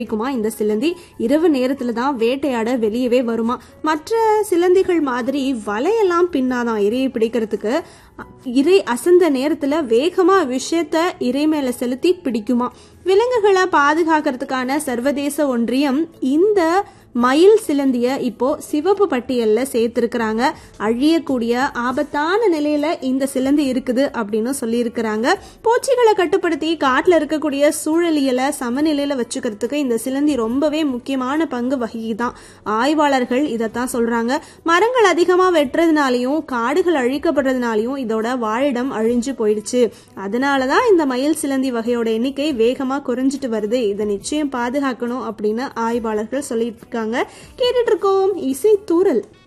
பிடிக்குமா இந்த சிலந்தி இரவு நேரத்துல தான் வேட்டையாட வெளியவே வருமா மற்ற சிலந்திகள் மாதிரி வலையெல்லாம் பின்னாதான் இரையை பிடிக்கிறதுக்கு இறை அசந்த நேரத்துல வேகமா விஷயத்த இறை மேல செலுத்தி பிடிக்குமா விலங்குகளை பாதுகாக்கிறதுக்கான சர்வதேச ஒன்றியம் இந்த மயில் சிலந்திய இப்போ சிவப்பு பட்டியல்ல சேர்த்திருக்கிறாங்க அழியக்கூடிய ஆபத்தான நிலையில இந்த சிலந்தி இருக்குது அப்படின்னு சொல்லியிருக்கிறாங்க பூச்சிகளை கட்டுப்படுத்தி காட்டுல இருக்கக்கூடிய சூழலியலை சமநிலையில வச்சுக்கிறதுக்கு இந்த சிலந்தி ரொம்பவே முக்கியமான பங்கு வகிதான் ஆய்வாளர்கள் இதைத்தான் சொல்றாங்க மரங்கள் அதிகமா வெட்டுறதுனாலையும் காடுகள் அழிக்கப்படுறதுனாலையும் இதோட வாழிடம் அழிஞ்சு போயிடுச்சு அதனாலதான் இந்த மயில் சிலந்தி வகையோட எண்ணிக்கை வேகமா குறைஞ்சிட்டு வருது இதை நிச்சயம் பாதுகாக்கணும் அப்படின்னு ஆய்வாளர்கள் சொல்லிட்டு இருக்காங்க கேட்டுட்டு இருக்கோம் இசை தூரல்